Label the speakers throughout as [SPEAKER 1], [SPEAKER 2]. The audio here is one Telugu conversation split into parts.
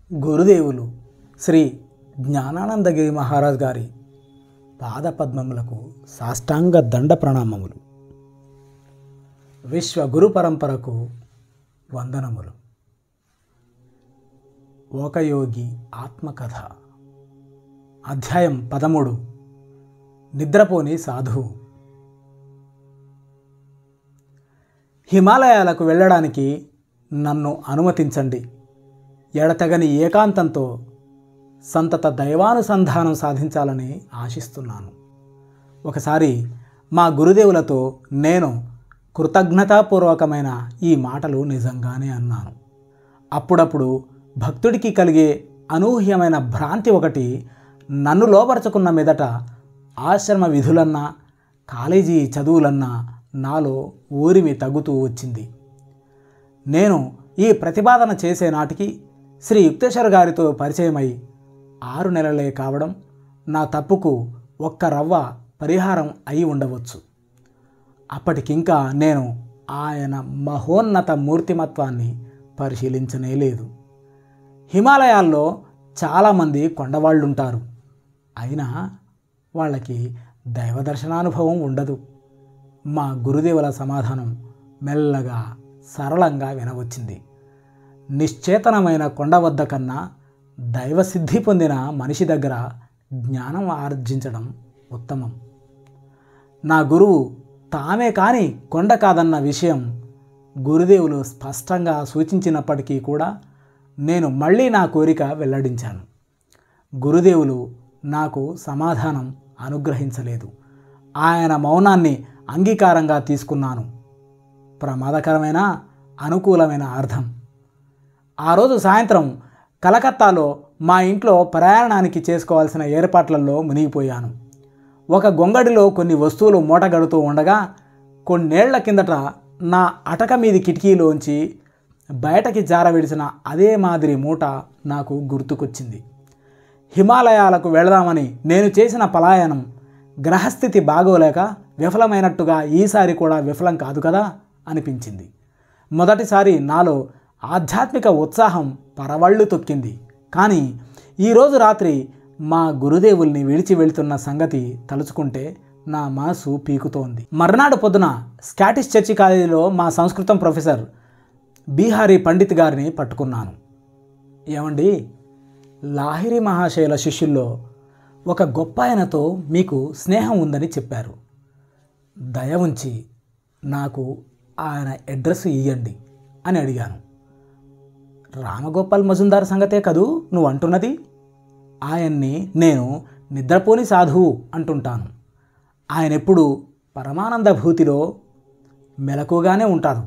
[SPEAKER 1] గురుదేవులు శ్రీ జ్ఞానానందగిరి మహారాజ్ గారి పాదపద్మములకు సాష్టాంగ దండ ప్రణామములు విశ్వ గురు పరంపరకు వందనములు ఒక యోగి ఆత్మకథ అధ్యాయం పదమూడు నిద్రపోని సాధువు హిమాలయాలకు వెళ్ళడానికి నన్ను అనుమతించండి ఎడతెగని ఏకాంతంతో సంతత దైవానుసంధానం సాధించాలని ఆశిస్తున్నాను ఒకసారి మా గురుదేవులతో నేను కృతజ్ఞతాపూర్వకమైన ఈ మాటలు నిజంగానే అన్నాను అప్పుడప్పుడు భక్తుడికి కలిగే అనూహ్యమైన భ్రాంతి ఒకటి నన్ను లోపరచుకున్న మీదట ఆశ్రమ విధులన్నా కాలేజీ చదువులన్నా నాలో ఊరిమి తగ్గుతూ వచ్చింది నేను ఈ ప్రతిపాదన చేసే నాటికి శ్రీ యుక్తేశ్వర గారితో పరిచయమై ఆరు నెలలే కావడం నా తప్పుకు ఒక్క రవ్వ పరిహారం అయి ఉండవచ్చు అప్పటికింకా నేను ఆయన మహోన్నత మూర్తిమత్వాన్ని పరిశీలించనే లేదు హిమాలయాల్లో చాలామంది కొండవాళ్ళుంటారు అయినా వాళ్ళకి దైవ దర్శనానుభవం ఉండదు మా గురుదేవుల సమాధానం మెల్లగా సరళంగా వినవచ్చింది నిశ్చేతనమైన కొండ వద్ద కన్నా దైవసిద్ధి పొందిన మనిషి దగ్గర జ్ఞానం ఆర్జించడం ఉత్తమం నా గురువు తామే కాని కొండ కాదన్న విషయం గురుదేవులు స్పష్టంగా సూచించినప్పటికీ కూడా నేను మళ్ళీ నా కోరిక వెల్లడించాను గురుదేవులు నాకు సమాధానం అనుగ్రహించలేదు ఆయన మౌనాన్ని అంగీకారంగా తీసుకున్నాను ప్రమాదకరమైన అనుకూలమైన అర్థం ఆ రోజు సాయంత్రం కలకత్తాలో మా ఇంట్లో ప్రయాణానికి చేసుకోవాల్సిన ఏర్పాట్లలో మునిగిపోయాను ఒక గొంగడిలో కొన్ని వస్తువులు మూటగడుతూ ఉండగా కొన్నేళ్ల కిందట నా అటక మీది కిటికీలోంచి బయటకి జారవిడిచిన అదే మాదిరి మూట నాకు గుర్తుకొచ్చింది హిమాలయాలకు వెళదామని నేను చేసిన పలాయనం గ్రహస్థితి బాగోలేక విఫలమైనట్టుగా ఈసారి కూడా విఫలం కాదు కదా అనిపించింది మొదటిసారి నాలో ఆధ్యాత్మిక ఉత్సాహం పరవళ్ళు తొక్కింది కానీ ఈరోజు రాత్రి మా గురుదేవుల్ని విడిచి వెళ్తున్న సంగతి తలుచుకుంటే నా మనసు పీకుతోంది మర్నాడు పొద్దున స్కాటిష్ చర్చి కాలేజీలో మా సంస్కృతం ప్రొఫెసర్ బీహారీ పండిత్ గారిని పట్టుకున్నాను ఏమండి లాహిరి మహాశయుల శిష్యుల్లో ఒక గొప్ప ఆయనతో మీకు స్నేహం ఉందని చెప్పారు దయ ఉంచి నాకు ఆయన అడ్రస్ ఇయ్యండి అని అడిగాను రామగోపాల్ మజుందార్ సంగతే కదూ నువ్వు అంటున్నది ఆయన్ని నేను నిద్రపోని సాధువు అంటుంటాను ఆయన ఎప్పుడు పరమానంద భూతిలో మెలకుగానే ఉంటారు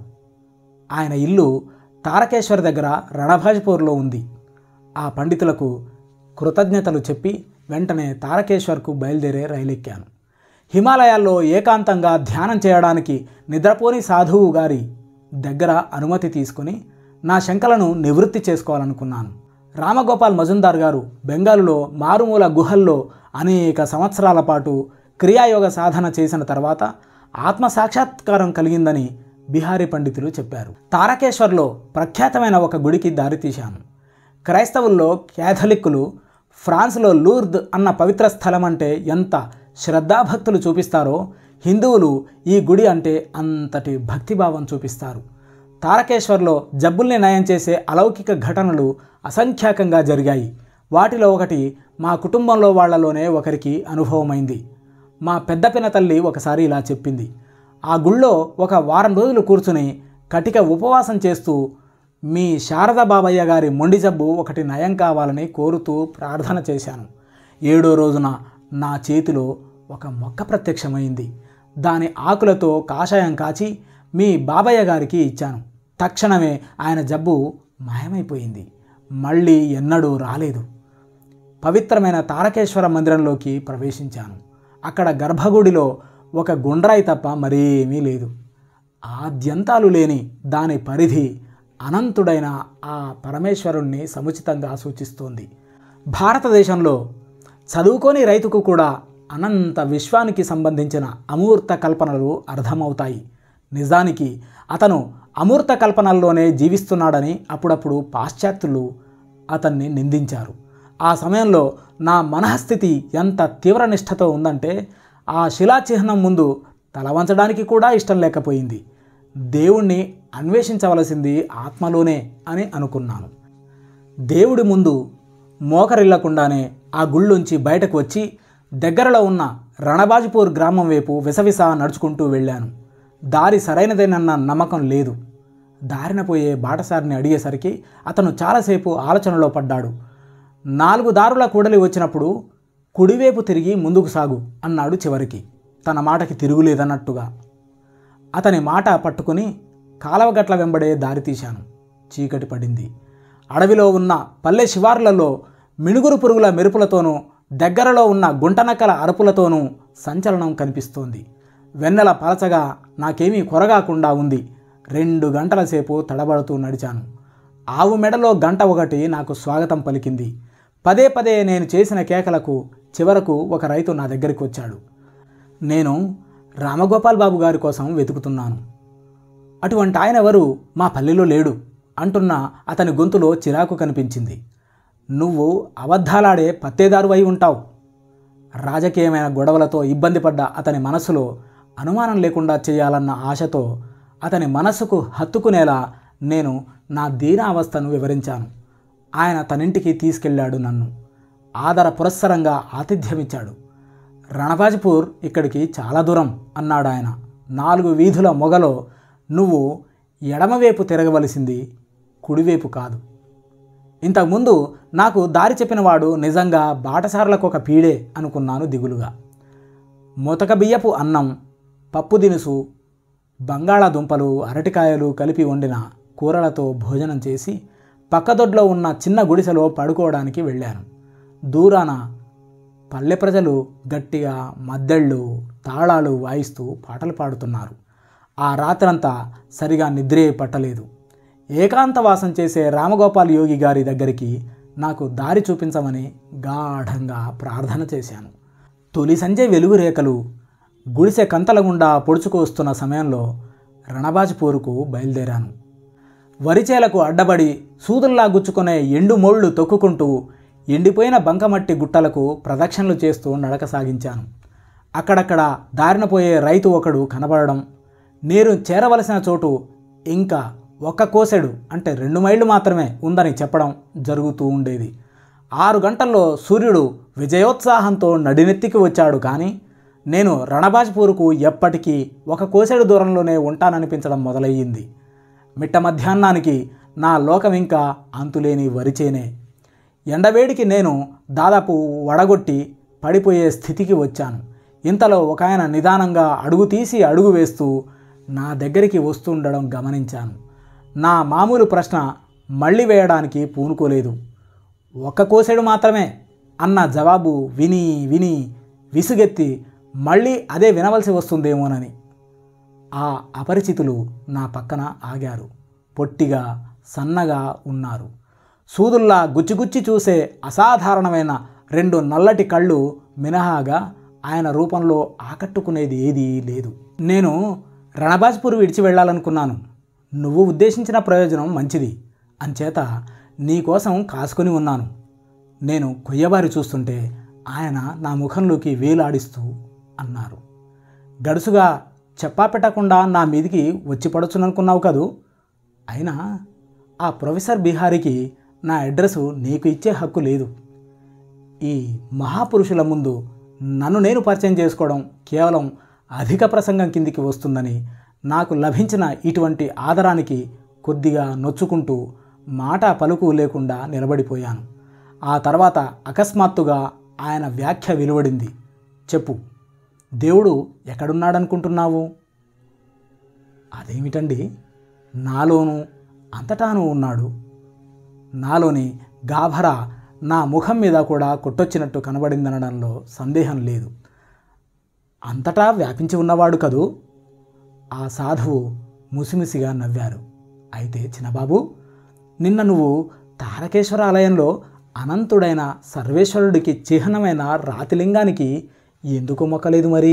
[SPEAKER 1] ఆయన ఇల్లు తారకేశ్వర్ దగ్గర రణభాజ్పూర్లో ఉంది ఆ పండితులకు కృతజ్ఞతలు చెప్పి వెంటనే తారకేశ్వర్కు బయలుదేరే రైలెక్కాను హిమాలయాల్లో ఏకాంతంగా ధ్యానం చేయడానికి నిద్రపోని సాధువు గారి దగ్గర అనుమతి తీసుకుని నా శంకలను నివృత్తి చేసుకోవాలనుకున్నాను రామగోపాల్ మజుందార్ గారు బెంగాలులో మారుమూల గుహల్లో అనేక సంవత్సరాల పాటు క్రియాయోగ సాధన చేసిన తర్వాత ఆత్మ సాక్షాత్కారం కలిగిందని బిహారీ పండితులు చెప్పారు తారకేశ్వర్లో ప్రఖ్యాతమైన ఒక గుడికి దారితీశాను క్రైస్తవుల్లో క్యాథలిక్కులు ఫ్రాన్స్లో లూర్ద్ అన్న పవిత్ర స్థలం అంటే ఎంత శ్రద్ధాభక్తులు చూపిస్తారో హిందువులు ఈ గుడి అంటే అంతటి భక్తిభావం చూపిస్తారు తారకేశ్వర్లో జబ్బుల్ని నయం చేసే అలౌకిక ఘటనలు అసంఖ్యాకంగా జరిగాయి వాటిలో ఒకటి మా కుటుంబంలో వాళ్లలోనే ఒకరికి అనుభవమైంది మా పెద్ద పిన తల్లి ఒకసారి ఇలా చెప్పింది ఆ గుళ్ళో ఒక వారం రోజులు కూర్చుని కటిక ఉపవాసం చేస్తూ మీ శారద బాబయ్య గారి మొండి జబ్బు ఒకటి నయం కావాలని కోరుతూ ప్రార్థన చేశాను ఏడో రోజున నా చేతిలో ఒక మొక్క ప్రత్యక్షమైంది దాని ఆకులతో కాషాయం కాచి మీ బాబయ్య గారికి ఇచ్చాను తక్షణమే ఆయన జబ్బు మాయమైపోయింది మళ్ళీ ఎన్నడూ రాలేదు పవిత్రమైన తారకేశ్వర మందిరంలోకి ప్రవేశించాను అక్కడ గర్భగుడిలో ఒక గుండ్రాయి తప్ప మరేమీ లేదు ఆద్యంతాలు లేని దాని పరిధి అనంతుడైన ఆ పరమేశ్వరుణ్ణి సముచితంగా సూచిస్తోంది భారతదేశంలో చదువుకోని రైతుకు కూడా అనంత విశ్వానికి సంబంధించిన అమూర్త కల్పనలు అర్థమవుతాయి నిజానికి అతను అమూర్త కల్పనల్లోనే జీవిస్తున్నాడని అప్పుడప్పుడు పాశ్చాత్యులు అతన్ని నిందించారు ఆ సమయంలో నా మనఃస్థితి ఎంత తీవ్ర నిష్ఠతో ఉందంటే ఆ శిలాచిహ్నం ముందు తల వంచడానికి కూడా ఇష్టం లేకపోయింది దేవుణ్ణి అన్వేషించవలసింది ఆత్మలోనే అని అనుకున్నాను దేవుడి ముందు మోకరిల్లకుండానే ఆ గుళ్ళుంచి బయటకు వచ్చి దగ్గరలో ఉన్న రణబాజిపూర్ గ్రామం వైపు విసవిస నడుచుకుంటూ వెళ్ళాను దారి సరైనదేనన్న నమ్మకం లేదు దారిన పోయే బాటసారిని అడిగేసరికి అతను చాలాసేపు ఆలోచనలో పడ్డాడు నాలుగు దారుల కూడలి వచ్చినప్పుడు కుడివైపు తిరిగి ముందుకు సాగు అన్నాడు చివరికి తన మాటకి తిరుగులేదన్నట్టుగా అతని మాట పట్టుకుని కాలవగట్ల వెంబడే దారి తీశాను చీకటి పడింది అడవిలో ఉన్న పల్లె శివార్లలో మినుగురు పురుగుల మెరుపులతోనూ దగ్గరలో ఉన్న గుంటనక్కల అరుపులతోనూ సంచలనం కనిపిస్తోంది వెన్నెల పలచగా నాకేమీ కొరగాకుండా ఉంది రెండు గంటల సేపు తడబడుతూ నడిచాను ఆవు మెడలో గంట ఒకటి నాకు స్వాగతం పలికింది పదే పదే నేను చేసిన కేకలకు చివరకు ఒక రైతు నా దగ్గరికి వచ్చాడు నేను రామగోపాల్ బాబు గారి కోసం వెతుకుతున్నాను అటువంటి ఆయన ఎవరు మా పల్లెలో లేడు అంటున్న అతని గొంతులో చిరాకు కనిపించింది నువ్వు అబద్ధాలాడే పత్తేదారు అయి ఉంటావు రాజకీయమైన గొడవలతో ఇబ్బంది పడ్డ అతని మనసులో అనుమానం లేకుండా చేయాలన్న ఆశతో అతని మనసుకు హత్తుకునేలా నేను నా దీనావస్థను వివరించాను ఆయన తనింటికి తీసుకెళ్ళాడు నన్ను ఆదర పురస్సరంగా ఆతిథ్యమిచ్చాడు రణబాజ్పూర్ ఇక్కడికి చాలా దూరం అన్నాడు ఆయన నాలుగు వీధుల మొగలో నువ్వు ఎడమవైపు తిరగవలసింది కుడివైపు కాదు ఇంతకుముందు నాకు దారి చెప్పినవాడు నిజంగా బాటసారులకు ఒక పీడే అనుకున్నాను దిగులుగా మూతక బియ్యపు అన్నం పప్పు దినుసు బంగాళాదుంపలు అరటికాయలు కలిపి వండిన కూరలతో భోజనం చేసి పక్కదొడ్లో ఉన్న చిన్న గుడిసెలో పడుకోవడానికి వెళ్ళాను దూరాన పల్లె ప్రజలు గట్టిగా మద్దెళ్ళు తాళాలు వాయిస్తూ పాటలు పాడుతున్నారు ఆ రాత్రంతా సరిగా నిద్రే పట్టలేదు ఏకాంతవాసం చేసే రామగోపాల్ యోగి గారి దగ్గరికి నాకు దారి చూపించమని గాఢంగా ప్రార్థన చేశాను తొలి సంజయ్ వెలుగు రేఖలు గుడిసె కంతల గుండా పొడుచుకు వస్తున్న సమయంలో రణబాజ్పూర్కు బయలుదేరాను వరిచేలకు అడ్డబడి సూదుల్లా గుచ్చుకునే ఎండు మోళ్ళు తొక్కుకుంటూ ఎండిపోయిన బంకమట్టి గుట్టలకు ప్రదక్షిణలు చేస్తూ నడక సాగించాను అక్కడక్కడ దారిన పోయే రైతు ఒకడు కనబడడం నేను చేరవలసిన చోటు ఇంకా ఒక్క కోసెడు అంటే రెండు మైళ్ళు మాత్రమే ఉందని చెప్పడం జరుగుతూ ఉండేది ఆరు గంటల్లో సూర్యుడు విజయోత్సాహంతో నడినెత్తికి వచ్చాడు కానీ నేను రణబాజ్పూర్కు ఎప్పటికీ ఒక కోసెడు దూరంలోనే ఉంటాననిపించడం మొదలయ్యింది మిట్ట మధ్యాహ్నానికి నా లోకం ఇంకా అంతులేని వరిచేనే ఎండవేడికి నేను దాదాపు వడగొట్టి పడిపోయే స్థితికి వచ్చాను ఇంతలో ఒక ఆయన నిదానంగా అడుగు తీసి అడుగు వేస్తూ నా దగ్గరికి వస్తుండడం గమనించాను నా మామూలు ప్రశ్న మళ్ళీ వేయడానికి పూనుకోలేదు ఒక్క కోసెడు మాత్రమే అన్న జవాబు విని విని విసుగెత్తి మళ్ళీ అదే వినవలసి వస్తుందేమోనని ఆ అపరిచితులు నా పక్కన ఆగారు పొట్టిగా సన్నగా ఉన్నారు సూదుల్లా గుచ్చిగుచ్చి చూసే అసాధారణమైన రెండు నల్లటి కళ్ళు మినహాగా ఆయన రూపంలో ఆకట్టుకునేది ఏదీ లేదు నేను రణబాజ్పూర్ విడిచి వెళ్ళాలనుకున్నాను నువ్వు ఉద్దేశించిన ప్రయోజనం మంచిది అంచేత నీకోసం కాసుకొని ఉన్నాను నేను కొయ్యబారి చూస్తుంటే ఆయన నా ముఖంలోకి వేలాడిస్తూ అన్నారు గడుసుగా చెప్పా పెట్టకుండా నా మీదికి వచ్చి పడొచ్చుననుకున్నావు కదూ అయినా ఆ ప్రొఫెసర్ బిహారీకి నా అడ్రస్ నీకు ఇచ్చే హక్కు లేదు ఈ మహాపురుషుల ముందు నన్ను నేను పరిచయం చేసుకోవడం కేవలం అధిక ప్రసంగం కిందికి వస్తుందని నాకు లభించిన ఇటువంటి ఆదరానికి కొద్దిగా నొచ్చుకుంటూ మాట పలుకు లేకుండా నిలబడిపోయాను ఆ తర్వాత అకస్మాత్తుగా ఆయన వ్యాఖ్య వెలువడింది చెప్పు దేవుడు ఎక్కడున్నాడనుకుంటున్నావు అదేమిటండి నాలోనూ అంతటానూ ఉన్నాడు నాలోని గాభరా నా ముఖం మీద కూడా కొట్టొచ్చినట్టు కనబడిందనడంలో సందేహం లేదు అంతటా వ్యాపించి ఉన్నవాడు కదూ ఆ సాధువు ముసిముసిగా నవ్వారు అయితే చిన్నబాబు నిన్న నువ్వు తారకేశ్వర ఆలయంలో అనంతుడైన సర్వేశ్వరుడికి చిహ్నమైన రాతిలింగానికి ఎందుకు మొక్కలేదు మరి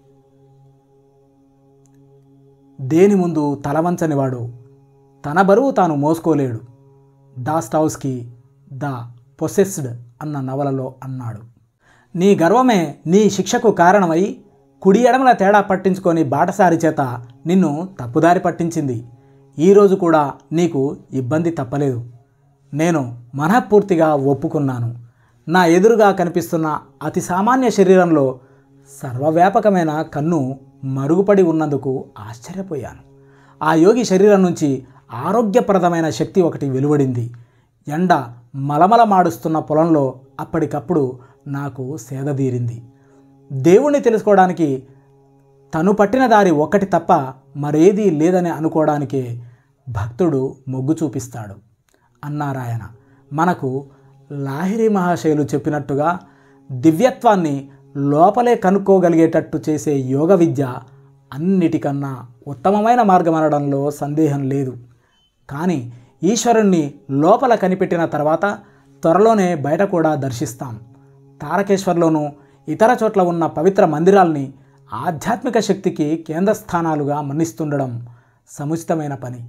[SPEAKER 1] దేని ముందు తలవంచనివాడు తన బరువు తాను మోసుకోలేడు డాస్టావ్స్కి ద పొసెస్డ్ అన్న నవలలో అన్నాడు నీ గర్వమే నీ శిక్షకు కారణమై కుడి ఎడమల తేడా పట్టించుకొని బాటసారి చేత నిన్ను తప్పుదారి పట్టించింది ఈరోజు కూడా నీకు ఇబ్బంది తప్పలేదు నేను మనఃపూర్తిగా ఒప్పుకున్నాను నా ఎదురుగా కనిపిస్తున్న అతి సామాన్య శరీరంలో సర్వవ్యాపకమైన కన్ను మరుగుపడి ఉన్నందుకు ఆశ్చర్యపోయాను ఆ యోగి శరీరం నుంచి ఆరోగ్యప్రదమైన శక్తి ఒకటి వెలువడింది ఎండ మలమల మాడుస్తున్న పొలంలో అప్పటికప్పుడు నాకు సేదదీరింది దేవుణ్ణి తెలుసుకోవడానికి తను పట్టిన దారి ఒక్కటి తప్ప మరేదీ లేదని అనుకోవడానికే భక్తుడు మొగ్గు చూపిస్తాడు అన్నారాయన మనకు లాహిరి మహాశయులు చెప్పినట్టుగా దివ్యత్వాన్ని లోపలే కనుక్కోగలిగేటట్టు చేసే యోగ విద్య అన్నిటికన్నా ఉత్తమమైన మార్గం అనడంలో సందేహం లేదు కానీ ఈశ్వరుణ్ణి లోపల కనిపెట్టిన తర్వాత త్వరలోనే బయట కూడా దర్శిస్తాం తారకేశ్వర్లోనూ ఇతర చోట్ల ఉన్న పవిత్ర మందిరాల్ని ఆధ్యాత్మిక శక్తికి కేంద్ర స్థానాలుగా మన్నిస్తుండడం సముచితమైన పని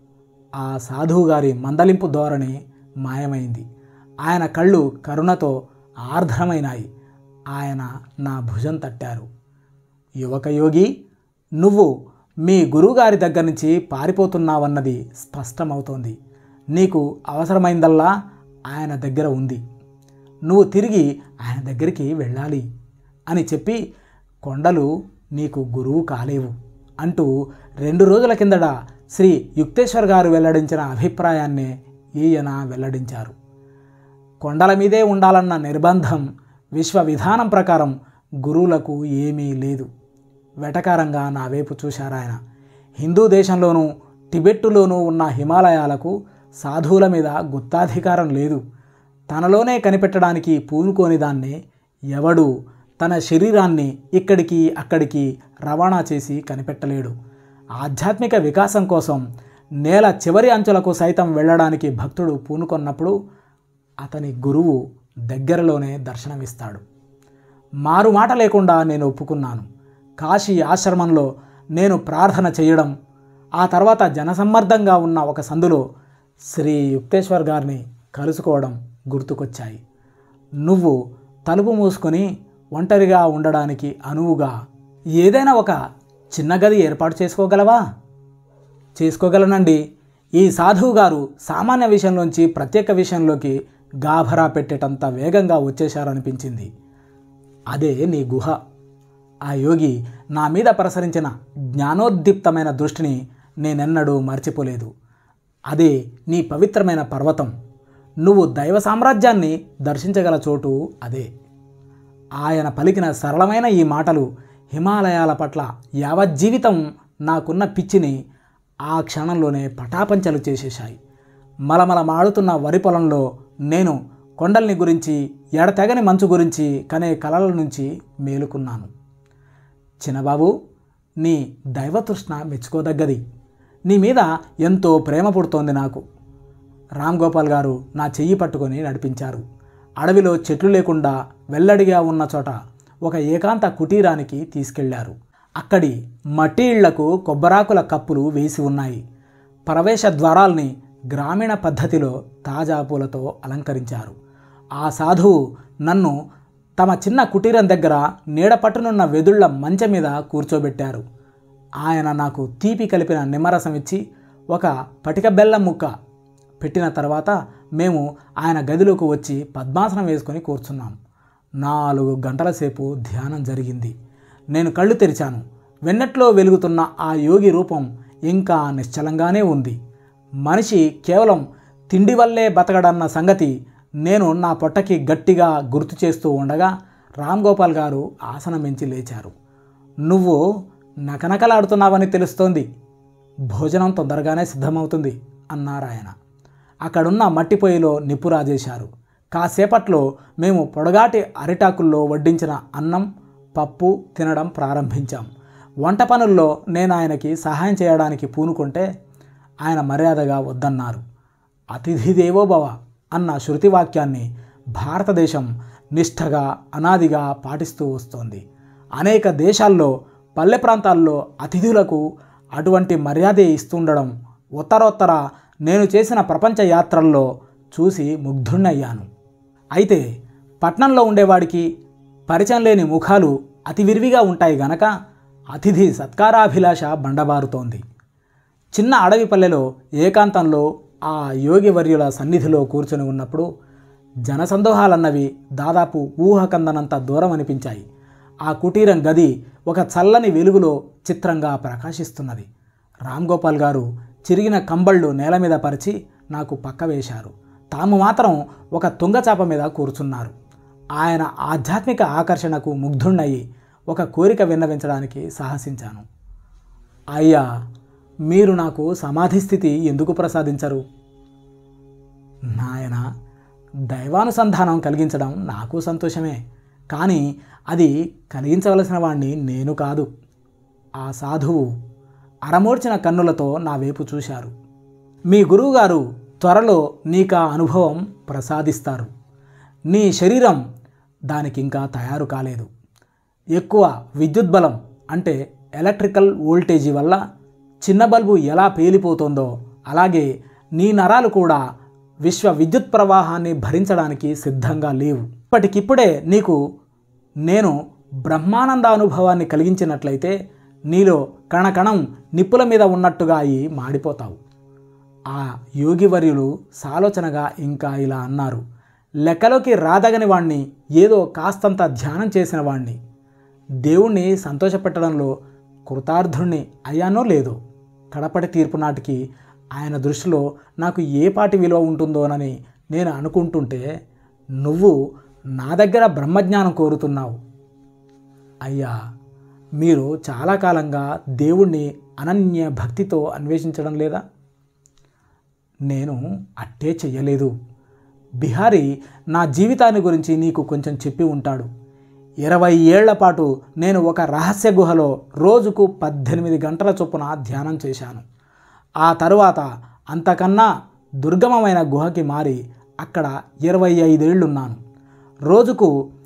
[SPEAKER 1] ఆ సాధువు గారి మందలింపు ధోరణి మాయమైంది ఆయన కళ్ళు కరుణతో ఆర్ద్రమైనాయి ఆయన నా భుజం తట్టారు యువక యోగి నువ్వు మీ గురువుగారి దగ్గర నుంచి పారిపోతున్నావన్నది స్పష్టమవుతోంది నీకు అవసరమైందల్లా ఆయన దగ్గర ఉంది నువ్వు తిరిగి ఆయన దగ్గరికి వెళ్ళాలి అని చెప్పి కొండలు నీకు గురువు కాలేవు అంటూ రెండు రోజుల కిందట శ్రీ యుక్తేశ్వర్ గారు వెల్లడించిన అభిప్రాయాన్నే ఈయన వెల్లడించారు కొండల మీదే ఉండాలన్న నిర్బంధం విశ్వ విధానం ప్రకారం గురువులకు ఏమీ లేదు వెటకారంగా నా వైపు చూశారాయన హిందూ దేశంలోనూ టిబెట్టులోనూ ఉన్న హిమాలయాలకు సాధువుల మీద గుత్తాధికారం లేదు తనలోనే కనిపెట్టడానికి పూనుకోని దాన్ని ఎవడు తన శరీరాన్ని ఇక్కడికి అక్కడికి రవాణా చేసి కనిపెట్టలేడు ఆధ్యాత్మిక వికాసం కోసం నేల చివరి అంచులకు సైతం వెళ్ళడానికి భక్తుడు పూనుకొన్నప్పుడు అతని గురువు దగ్గరలోనే దర్శనమిస్తాడు మారు మాట లేకుండా నేను ఒప్పుకున్నాను కాశీ ఆశ్రమంలో నేను ప్రార్థన చేయడం ఆ తర్వాత జనసమ్మర్దంగా ఉన్న ఒక సందులో శ్రీ యుక్తేశ్వర్ గారిని కలుసుకోవడం గుర్తుకొచ్చాయి నువ్వు తలుపు మూసుకొని ఒంటరిగా ఉండడానికి అనువుగా ఏదైనా ఒక చిన్న గది ఏర్పాటు చేసుకోగలవా చేసుకోగలనండి ఈ సాధువు గారు సామాన్య విషయంలోంచి ప్రత్యేక విషయంలోకి గాభరా పెట్టేటంత వేగంగా వచ్చేశారనిపించింది అదే నీ గుహ ఆ యోగి నా మీద ప్రసరించిన జ్ఞానోద్దీప్తమైన దృష్టిని నేనెన్నడూ మర్చిపోలేదు అదే నీ పవిత్రమైన పర్వతం నువ్వు దైవ సామ్రాజ్యాన్ని దర్శించగల చోటు అదే ఆయన పలికిన సరళమైన ఈ మాటలు హిమాలయాల పట్ల యావజ్జీవితం నాకున్న పిచ్చిని ఆ క్షణంలోనే పటాపంచలు చేసేశాయి మలమల మాడుతున్న వరి పొలంలో నేను కొండల్ని గురించి ఎడతెగని మంచు గురించి కనే కలల నుంచి మేలుకున్నాను చిన్నబాబు నీ దైవతృష్ణ మెచ్చుకోదగ్గది నీ మీద ఎంతో ప్రేమ పుడుతోంది నాకు రామ్ గోపాల్ గారు నా చెయ్యి పట్టుకొని నడిపించారు అడవిలో చెట్లు లేకుండా వెల్లడిగా ఉన్న చోట ఒక ఏకాంత కుటీరానికి తీసుకెళ్లారు అక్కడి మట్టి ఇళ్లకు కొబ్బరాకుల కప్పులు వేసి ఉన్నాయి ప్రవేశ ద్వారాల్ని గ్రామీణ పద్ధతిలో తాజా పూలతో అలంకరించారు ఆ సాధువు నన్ను తమ చిన్న కుటీరం దగ్గర నీడపట్టునున్న వెదుళ్ల మంచం మీద కూర్చోబెట్టారు ఆయన నాకు తీపి కలిపిన నిమ్మరసం ఇచ్చి ఒక పటిక బెల్లం ముక్క పెట్టిన తర్వాత మేము ఆయన గదిలోకి వచ్చి పద్మాసనం వేసుకొని కూర్చున్నాం నాలుగు గంటల సేపు ధ్యానం జరిగింది నేను కళ్ళు తెరిచాను వెన్నట్లో వెలుగుతున్న ఆ యోగి రూపం ఇంకా నిశ్చలంగానే ఉంది మనిషి కేవలం తిండి వల్లే బతకడన్న సంగతి నేను నా పొట్టకి గట్టిగా గుర్తు చేస్తూ ఉండగా రామ్ గోపాల్ గారు ఆసనం మించి లేచారు నువ్వు నకనకలాడుతున్నావని తెలుస్తోంది భోజనం తొందరగానే సిద్ధమవుతుంది అన్నారాయన అక్కడున్న మట్టి పొయ్యిలో నిప్పు రాజేశారు కాసేపట్లో మేము పొడగాటి అరిటాకుల్లో వడ్డించిన అన్నం పప్పు తినడం ప్రారంభించాం వంట పనుల్లో నేను ఆయనకి సహాయం చేయడానికి పూనుకుంటే ఆయన మర్యాదగా వద్దన్నారు అతిథి దేవో భవ అన్న శృతి వాక్యాన్ని భారతదేశం నిష్ఠగా అనాదిగా పాటిస్తూ వస్తోంది అనేక దేశాల్లో పల్లె ప్రాంతాల్లో అతిథులకు అటువంటి మర్యాదే ఇస్తుండడం ఉత్తరోత్తర నేను చేసిన ప్రపంచ యాత్రల్లో చూసి ముగ్ధుణ్ణయ్యాను అయితే పట్నంలో ఉండేవాడికి పరిచయం లేని ముఖాలు అతి విరివిగా ఉంటాయి గనక అతిథి సత్కారాభిలాష బండబారుతోంది చిన్న అడవి పల్లెలో ఏకాంతంలో ఆ యోగివర్యుల సన్నిధిలో కూర్చొని ఉన్నప్పుడు జనసందోహాలన్నవి దాదాపు ఊహకందనంత దూరం అనిపించాయి ఆ కుటీరం గది ఒక చల్లని వెలుగులో చిత్రంగా ప్రకాశిస్తున్నది రామ్ గోపాల్ గారు చిరిగిన కంబళ్ళు నేల మీద పరిచి నాకు పక్క వేశారు తాము మాత్రం ఒక తుంగచాప మీద కూర్చున్నారు ఆయన ఆధ్యాత్మిక ఆకర్షణకు ముగ్ధుణ్ణయి ఒక కోరిక విన్నవించడానికి సాహసించాను అయ్యా మీరు నాకు సమాధి స్థితి ఎందుకు ప్రసాదించరు నాయన దైవానుసంధానం కలిగించడం నాకు సంతోషమే కానీ అది కలిగించవలసిన వాణ్ణి నేను కాదు ఆ సాధువు అరమోడ్చిన కన్నులతో నా వైపు చూశారు మీ గురువుగారు త్వరలో నీకా అనుభవం ప్రసాదిస్తారు నీ శరీరం దానికి ఇంకా తయారు కాలేదు ఎక్కువ విద్యుత్ బలం అంటే ఎలక్ట్రికల్ వోల్టేజీ వల్ల చిన్న బల్బు ఎలా పేలిపోతుందో అలాగే నీ నరాలు కూడా విశ్వ విద్యుత్ ప్రవాహాన్ని భరించడానికి సిద్ధంగా లేవు ఇప్పటికిప్పుడే నీకు నేను బ్రహ్మానంద అనుభవాన్ని కలిగించినట్లయితే నీలో కణకణం నిప్పుల మీద ఉన్నట్టుగా అయి మాడిపోతావు ఆ యోగివర్యులు సాలోచనగా ఇంకా ఇలా అన్నారు లెక్కలోకి రాదగని వాణ్ణి ఏదో కాస్తంత ధ్యానం చేసిన వాణ్ణి దేవుణ్ణి సంతోషపెట్టడంలో కృతార్థుణ్ణి అయ్యానో లేదో కడపటి తీర్పు నాటికి ఆయన దృష్టిలో నాకు ఏ పాటి విలువ ఉంటుందోనని నేను అనుకుంటుంటే నువ్వు నా దగ్గర బ్రహ్మజ్ఞానం కోరుతున్నావు అయ్యా మీరు చాలా కాలంగా దేవుణ్ణి అనన్య భక్తితో అన్వేషించడం లేదా నేను అట్టే చెయ్యలేదు బిహారీ నా జీవితాన్ని గురించి నీకు కొంచెం చెప్పి ఉంటాడు ఇరవై ఏళ్ల పాటు నేను ఒక రహస్య గుహలో రోజుకు పద్దెనిమిది గంటల చొప్పున ధ్యానం చేశాను ఆ తరువాత అంతకన్నా దుర్గమమైన గుహకి మారి అక్కడ ఇరవై ఐదేళ్లున్నాను రోజుకు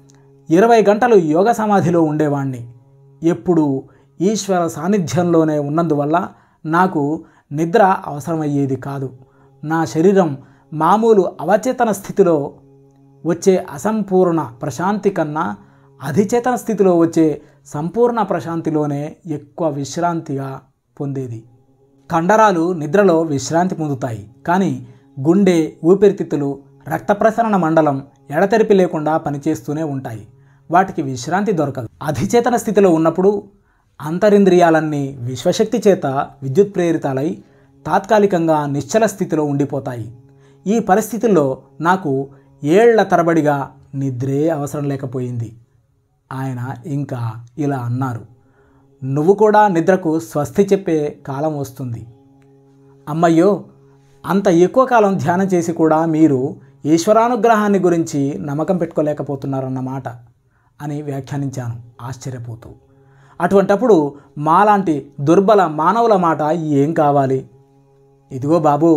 [SPEAKER 1] ఇరవై గంటలు యోగ సమాధిలో ఉండేవాణ్ణి ఎప్పుడు ఈశ్వర సాన్నిధ్యంలోనే ఉన్నందువల్ల నాకు నిద్ర అవసరమయ్యేది కాదు నా శరీరం మామూలు అవచేతన స్థితిలో వచ్చే అసంపూర్ణ ప్రశాంతి కన్నా అధిచేతన స్థితిలో వచ్చే సంపూర్ణ ప్రశాంతిలోనే ఎక్కువ విశ్రాంతిగా పొందేది కండరాలు నిద్రలో విశ్రాంతి పొందుతాయి కానీ గుండె ఊపిరితిత్తులు రక్త ప్రసరణ మండలం ఎడతెరిపి లేకుండా పనిచేస్తూనే ఉంటాయి వాటికి విశ్రాంతి దొరకదు అధిచేతన స్థితిలో ఉన్నప్పుడు అంతరింద్రియాలన్నీ విశ్వశక్తి చేత విద్యుత్ ప్రేరితాలై తాత్కాలికంగా నిశ్చల స్థితిలో ఉండిపోతాయి ఈ పరిస్థితుల్లో నాకు ఏళ్ల తరబడిగా నిద్రే అవసరం లేకపోయింది ఆయన ఇంకా ఇలా అన్నారు నువ్వు కూడా నిద్రకు స్వస్తి చెప్పే కాలం వస్తుంది అమ్మయ్యో అంత ఎక్కువ కాలం ధ్యానం చేసి కూడా మీరు ఈశ్వరానుగ్రహాన్ని గురించి నమ్మకం పెట్టుకోలేకపోతున్నారన్నమాట అని వ్యాఖ్యానించాను ఆశ్చర్యపోతూ అటువంటప్పుడు మాలాంటి దుర్బల మానవుల మాట ఏం కావాలి ఇదిగో బాబు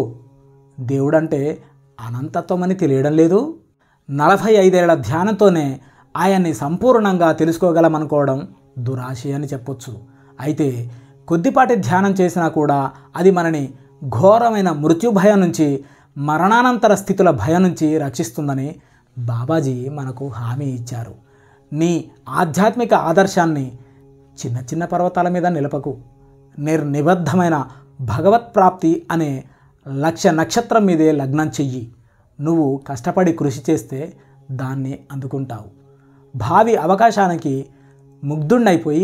[SPEAKER 1] దేవుడంటే అనంతత్వమని తెలియడం లేదు నలభై ఐదేళ్ల ధ్యానంతోనే ఆయన్ని సంపూర్ణంగా తెలుసుకోగలమనుకోవడం దురాశి అని చెప్పొచ్చు అయితే కొద్దిపాటి ధ్యానం చేసినా కూడా అది మనని ఘోరమైన మృత్యు భయం నుంచి మరణానంతర స్థితుల భయం నుంచి రక్షిస్తుందని బాబాజీ మనకు హామీ ఇచ్చారు నీ ఆధ్యాత్మిక ఆదర్శాన్ని చిన్న చిన్న పర్వతాల మీద నిలపకు నిర్నిబద్ధమైన భగవత్ ప్రాప్తి అనే లక్ష్య నక్షత్రం మీదే లగ్నం చెయ్యి నువ్వు కష్టపడి కృషి చేస్తే దాన్ని అందుకుంటావు భావి అవకాశానికి ముగ్ధుణ్ణైపోయి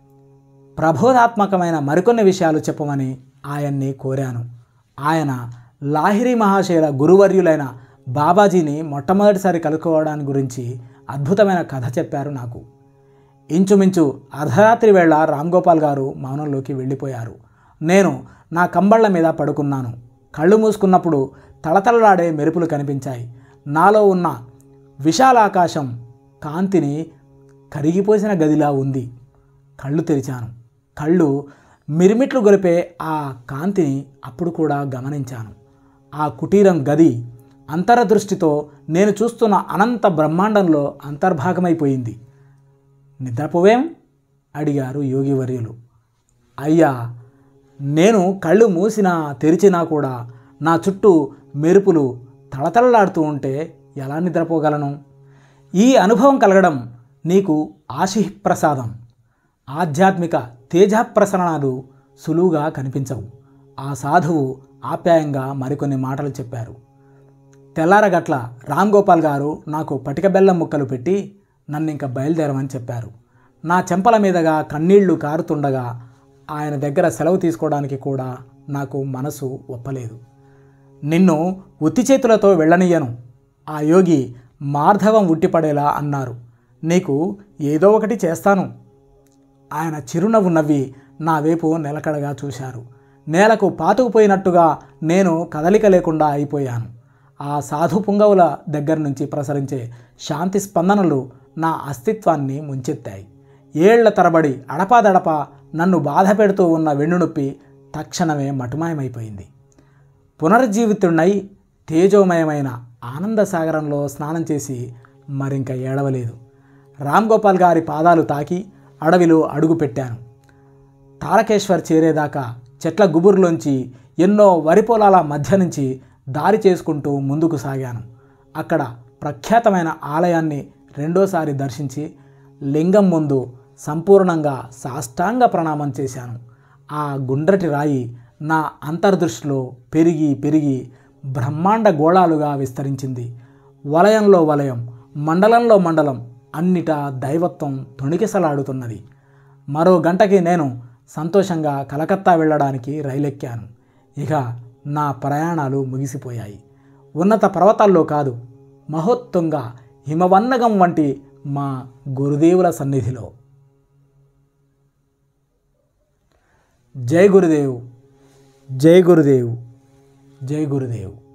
[SPEAKER 1] ప్రబోధాత్మకమైన మరికొన్ని విషయాలు చెప్పమని ఆయన్ని కోరాను ఆయన లాహిరి మహాశయుల గురువర్యులైన బాబాజీని మొట్టమొదటిసారి కలుసుకోవడానికి గురించి అద్భుతమైన కథ చెప్పారు నాకు ఇంచుమించు అర్ధరాత్రి వేళ రామ్ గోపాల్ గారు మౌనంలోకి వెళ్ళిపోయారు నేను నా కంబళ్ళ మీద పడుకున్నాను కళ్ళు మూసుకున్నప్పుడు తళతళలాడే మెరుపులు కనిపించాయి నాలో ఉన్న విశాలాకాశం కాంతిని కరిగిపోసిన గదిలా ఉంది కళ్ళు తెరిచాను కళ్ళు మిరిమిట్లు గొలిపే ఆ కాంతిని అప్పుడు కూడా గమనించాను ఆ కుటీరం గది అంతరదృష్టితో నేను చూస్తున్న అనంత బ్రహ్మాండంలో అంతర్భాగమైపోయింది నిద్రపోవేం అడిగారు యోగివర్యులు అయ్యా నేను కళ్ళు మూసినా తెరిచినా కూడా నా చుట్టూ మెరుపులు తళతళలాడుతూ ఉంటే ఎలా నిద్రపోగలను ఈ అనుభవం కలగడం నీకు ఆశిప్రసాదం ఆధ్యాత్మిక తేజప్రసరణాలు సులువుగా కనిపించవు ఆ సాధువు ఆప్యాయంగా మరికొన్ని మాటలు చెప్పారు తెల్లారగట్ల రామ్ గోపాల్ గారు నాకు పటిక బెల్లం ముక్కలు పెట్టి నన్ను ఇంకా బయలుదేరమని చెప్పారు నా చెంపల మీదుగా కన్నీళ్లు కారుతుండగా ఆయన దగ్గర సెలవు తీసుకోవడానికి కూడా నాకు మనసు ఒప్పలేదు నిన్ను ఉత్తి చేతులతో వెళ్ళనియ్యను ఆ యోగి మార్ధవం ఉట్టిపడేలా అన్నారు నీకు ఏదో ఒకటి చేస్తాను ఆయన చిరునవ్వు నవ్వి నా వైపు నిలకడగా చూశారు నేలకు పాతుకుపోయినట్టుగా నేను కదలిక లేకుండా అయిపోయాను ఆ సాధు పుంగవుల దగ్గర నుంచి ప్రసరించే శాంతి స్పందనలు నా అస్తిత్వాన్ని ముంచెత్తాయి ఏళ్ల తరబడి అడపాదడపా నన్ను బాధ పెడుతూ ఉన్న వెన్నునొప్పి తక్షణమే మటుమాయమైపోయింది పునరుజ్జీవితుడినై తేజోమయమైన ఆనంద సాగరంలో స్నానం చేసి మరింక ఏడవలేదు రామ్ గోపాల్ గారి పాదాలు తాకి అడవిలో అడుగు పెట్టాను తారకేశ్వర్ చేరేదాకా చెట్ల గుబురులోంచి ఎన్నో వరి పొలాల మధ్య నుంచి దారి చేసుకుంటూ ముందుకు సాగాను అక్కడ ప్రఖ్యాతమైన ఆలయాన్ని రెండోసారి దర్శించి లింగం ముందు సంపూర్ణంగా సాష్టాంగ ప్రణామం చేశాను ఆ గుండ్రటి రాయి నా అంతర్దృష్టిలో పెరిగి పెరిగి బ్రహ్మాండ గోళాలుగా విస్తరించింది వలయంలో వలయం మండలంలో మండలం అన్నిటా దైవత్వం తొణికిసలాడుతున్నది మరో గంటకి నేను సంతోషంగా కలకత్తా వెళ్ళడానికి రైలెక్కాను ఇక నా ప్రయాణాలు ముగిసిపోయాయి ఉన్నత పర్వతాల్లో కాదు మహోత్తుంగ హిమవన్నగం వంటి మా గురుదేవుల సన్నిధిలో జై గురుదేవ్ జై గురుదేవ్ జై గురుదేవ్